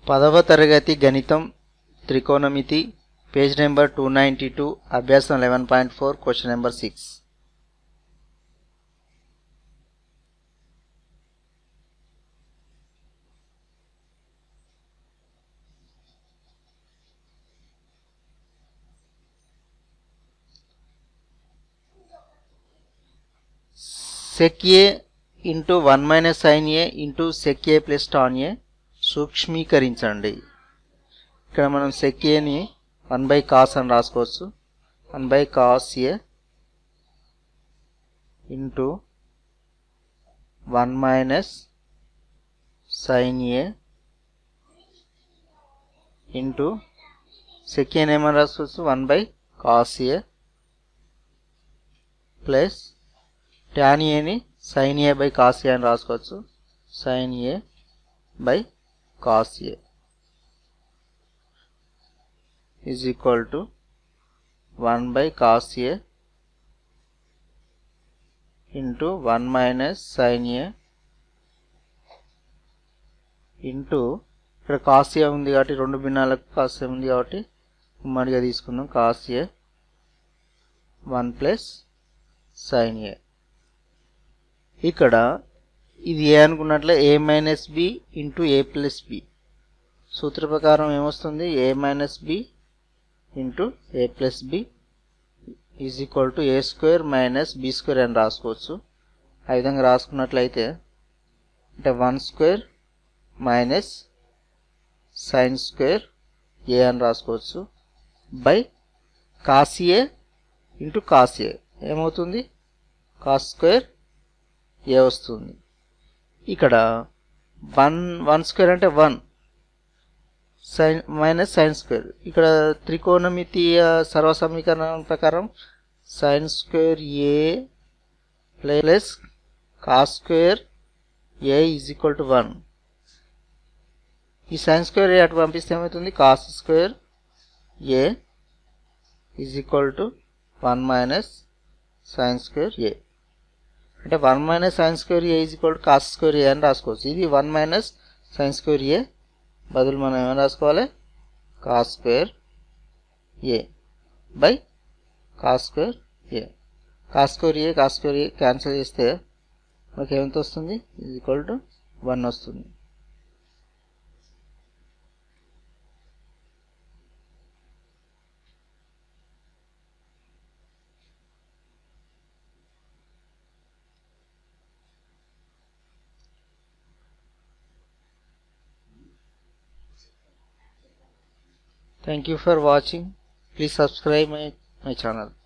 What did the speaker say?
పదవ తరగతి గణితం త్రికోణమితి page number two ninety two అభ్యాసం eleven point four question number six sec a into one minus sine A into sec A plus tan A సూక్ష్మీకరించండి ఇక్కడ మనం సెక్ ఏని వన్ బై కాస్ అని రాసుకోవచ్చు one by cos A into one minus sine A into sec ఏని ఏమని రాసుకోవచ్చు one by cos A plus tan ఏని sine A by cos A అని రాసుకోవచ్చు sine A by cos A is equal to one by cos A into one minus sine A into ఇక్కడ cos A ఉంది కాబట్టి రెండు భిన్నాలకు cos A ఉంది కాబట్టి ఉమ్మడిగా తీసుకుందాం cos A one plus sine A ఇక్కడ ఇది ఏ అనుకున్నట్లే A minus B into A plus B సూత్ర ప్రకారం ఏమొస్తుంది A minus B into A plus B is equal to A square minus B square అని రాసుకోవచ్చు ఆ విధంగా రాసుకున్నట్లయితే అంటే one square minus sine square A అని రాసుకోవచ్చు by cos A into cos A ఏమవుతుంది కాస్ స్క్వేర్ ఏ వస్తుంది ఇక్కడ వన్ వన్ స్క్వేర్ అంటే one sine minus sine square ఇక్కడ త్రికోణమితీయ సర్వసమీకరణం ప్రకారం sine square A plus cos square A is equal to one ఈ సైన్ స్క్వేర్ ఏ అటు పంపిస్తే ఏమవుతుంది cos square A is equal to one minus sine square A అంటే one minus sine square A is equal to cos square A అని రాసుకోవచ్చు ఇది one minus sine square A బదులు మనం ఏమైనా రాసుకోవాలి cos square A by cos square A cos square A cos square A cancel చేస్తే మనకి ఏమంత వస్తుంది ఈజ్ ఈక్వల్ టు వన్ వస్తుంది Thank you for watching. Please subscribe my, my channel.